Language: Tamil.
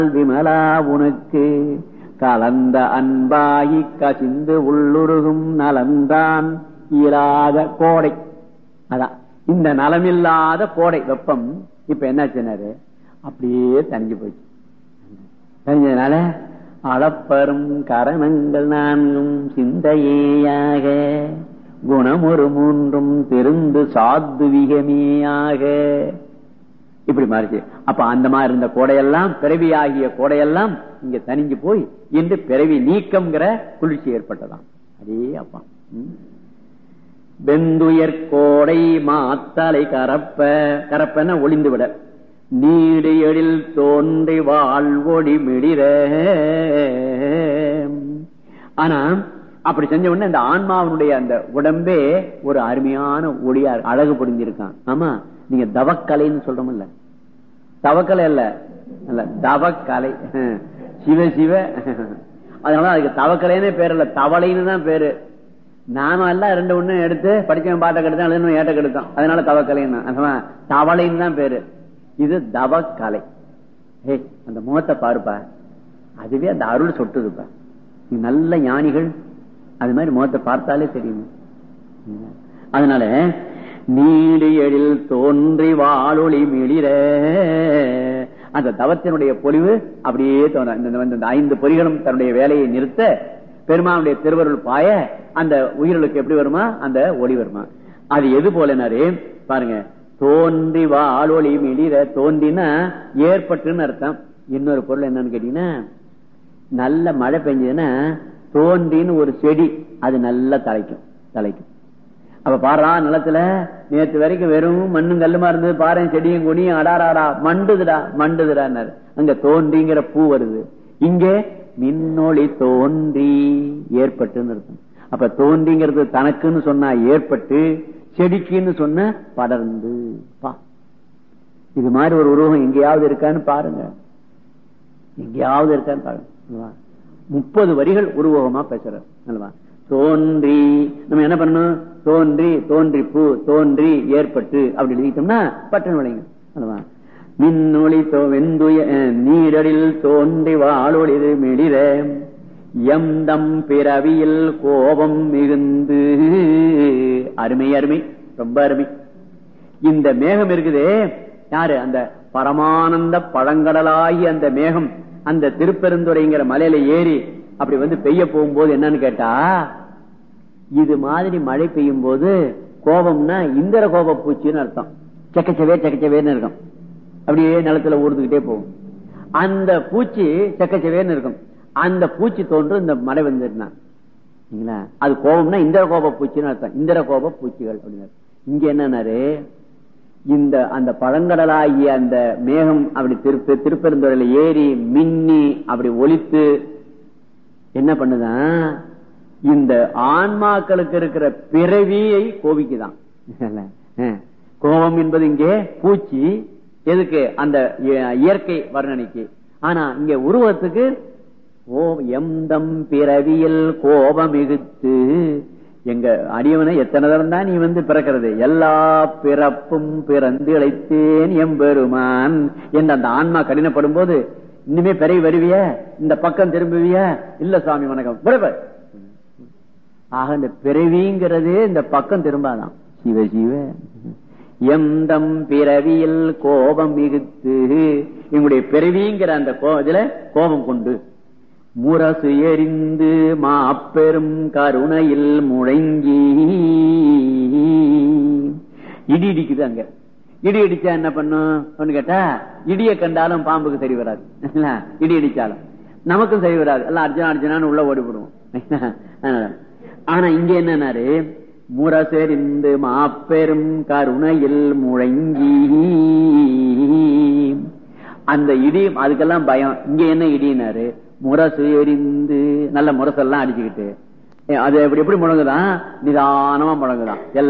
விமலா உனக்கு கலந்த அன்பாகி கசிந்து உள்ளுருகும் நலந்தான் இயலாத கோடை அதான் இந்த நலமில்லாத கோடை வெப்பம் இப்ப என்னாச்சுனாரு அப்படியே தனிஞ்சு போச்சு தனிஞ்சதுனால அளப்பரும் கரணங்கள் நான்கும் சிந்தையேயாக குணமொரு மூன்றும் திருந்து சாத்துவிகமேயாக இப்படி மாறிச்சு அப்ப அந்த மாதிரி இருந்த கோடையெல்லாம் பிறவியாகிய கோடையெல்லாம் இங்க தனிஞ்சு போய் இன்று பிறவி நீக்கம்ங்கிற குளிர்ச்சி ஏற்பட்டதாம் அதே அப்பா ம். வெந்துயர் கோடை மாத்தலை கரப்ப கரப்பன ஒளிந்து விட நீடு எழில் தோன்றி வாழ்வொடி மிடிர ஆனா அப்படி செஞ்ச உடனே அந்த ஆன்மாவனுடைய அந்த உடம்பே ஒரு அருமையான ஒளியா அழகு புரிஞ்சிருக்கான் ஆமா நீங்க தவக்கலைன்னு சொல்றோம்ல தவக்கலை அல்ல அல்ல தவக்கலை சிவ சிவ அதனால அதுக்கு தவக்கலைன்னு பேர் இல்ல தவளைன்னு தான் பேரு நாம எல்லாம் ரெண்டு ஒண்ணு எடுத்து படிச்சவன் பாட்டை கெடுத்தான் எழுதணும் ஏட்ட கெடுத்தான் அதனால தவக்கலைன்னு அதனால தவளைன்னு தான் பேரு இது தவக்கலை ஏ அந்த முகத்தை பாருப்பா அதுவே அந்த அருள் சொட்டுதுப்பா நீ நல்ல ஞானிகள் அது மாதிரி முகத்தை பார்த்தாலே தெரியும் அதனால நீடு எழில் தோன்றி வாழொளி மிளிர அந்த தவத்தினுடைய பொலிவு அப்படியே தோன்ற இந்த- இந்த இந்த ஐந்து பொறிகளும் தன்னுடைய வேலையை நிறுத்த பெருமானுடைய திருவருள் பாய அந்த உயிர்களுக்கு எப்படி வருமா அந்த ஒளி வருமா அது எது போலனாரு பாருங்க தோன்றி வாழொளி மிளிர தோன்றினா ஏற்பட்டுன்னு அர்த்தம் இன்னொரு பொருள் என்னன்னு கேட்டீங்கன்னா நல்ல மழை பெஞ்சதுன்னா தோன்றின்னு ஒரு செடி அது நல்லா தலைக்கும் தலைக்கும் அப்ப பாரா நிலத்துல நேத்து வரைக்கும் வெறும் மண்ணும் கல்லுமா இருந்தது பாரு செடியும் கொடியும் அடாராடா மண்டுதுடா மண்டுதுடான்னாரு அங்க தோன்றிங்கிற பூ வருது இங்க மின்னொளி தோன்றி ஏற்பட்டுன்னு இருக்கும் அப்ப தோன்றிங்கிறது தனக்குன்னு சொன்னா ஏற்பட்டு செடிக்குன்னு சொன்ன படர்ந்து பா இது மாதிரி ஒரு உருவம் எங்கேயாவது இருக்கான்னு பாருங்க எங்கேயாவது இருக்கான்னு பாருங்க அல்லவா? முப்பது வரிகள் உருவகமா பேசுறார் அல்லவா தோன்றி நம்ம என்ன பண்ணணும் தோன்றி தோன்றி பூ தோன்றி ஏற்பட்டு அப்படி எழுதிட்டோம்னா பட்டன் விளைங்க அல்லவா மின்னொளி தோ வெந்துய அஹ், நீரடில் தோன்றி வாழொளிது மிளிர எந்தம் பிறவியில் கோபம் மிகுந்து அருமை அருமை ரொம்ப அருமை இந்த மேகம் இருக்குதே யாரு அந்த பரமானந்த பழங்கடலாகி அந்த மேகம் அந்த திருப்பெருந்துறைங்கிற மலையில ஏறி அப்படி வந்து பெய்ய போகும்போது என்னன்னு கேட்டா இது மாதிரி மழை பெய்யும் போது கோபம்னா இந்திர கோப பூச்சின்னு அர்த்தம் செக்கச்சவே செக்கச்சவேன்னு இருக்கும் அப்படியே நிலத்துல ஊர்ந்துகிட்டே போகும் அந்த பூச்சி செக்கச்சவேன்னு இருக்கும் அந்த பூச்சி தோன்று இந்த மழை வந்துருந்தா சரிங்களா? அது கோபம்னா இந்திர கோப பூச்சின்னு அர்த்தம் இந்திர கோப பூச்சிகள் அப்படின்னு இங்க என்னன்னாரு இந்த அந்த பழங்கடலாகிய அந்த மேகம் அப்படி திருப்ப திருப்பெருந்துறையில ஏறி மின்னி அப்படி ஒலித்து என்ன பண்ணுதான் இந்த ஆன்மாக்களுக்கு இருக்கிற பிறவியை கோபிக்குதான் இல்ல? அஹ். கோபம் என்பது இங்கே பூச்சி எதுக்கு அந்த இய- இயற்கை வர்ணனைக்கு ஆனா இங்க உருவத்துக்கு ஓ எந்தம் பிறவியில் கோபம் மிகுத்து எங்க அடியவனை எத்தனை தரம் தான் நீ வந்து பிறக்கிறது எல்லா பிறப்பும் பிறந்து இழைத்தேன் எம்பெருமான் என்று அந்த ஆன்மா கடினப்படும் போது இனிமே பிறவி வருவிய இந்த பக்கம் திரும்புவிய இல்ல சாமி வணக்கம் பிறப்பு ஆக இந்த பிறவிங்கிறது இந்த பக்கம் திரும்பாதான் சிவ சிவ எந்தம் பிறவியில் கோபம் மிகுத்து எங்களுடைய பிறவிங்கிற அந்த கோ- இதுல கோபம் கொண்டு முரசு எரிந்து மாப்பெரும் கருணையில் முழங்கி இடி இடிக்குது அங்க இடி இடிச்சா என்ன பண்ணும் அப்படின்னு கேட்டா இடிய கண்டாலும் பாம்புக்கு சரி வராது இல்ல? இடி இடிச்சாலும் நமக்கும் சரி வராது எல்லாம் அர்ஜுனா அர்ஜுனான்னு உள்ள ஓடிவிடுவோம் அதனால. ஆனா இங்க என்னன்னாரு முரசெறிந்து மாப்பெரும் கருணையில் முழங்கி அந்த இடி அதுக்கெல்லாம் பயம் இங்க என்ன இடினாரு முரசு எரிந்து நல்ல முரசெல்லாம் அடிச்சுக்கிட்டு அது எப்படி எப்படி முழங்குதான் நிதானமா முழங்குதான் எல்லாம்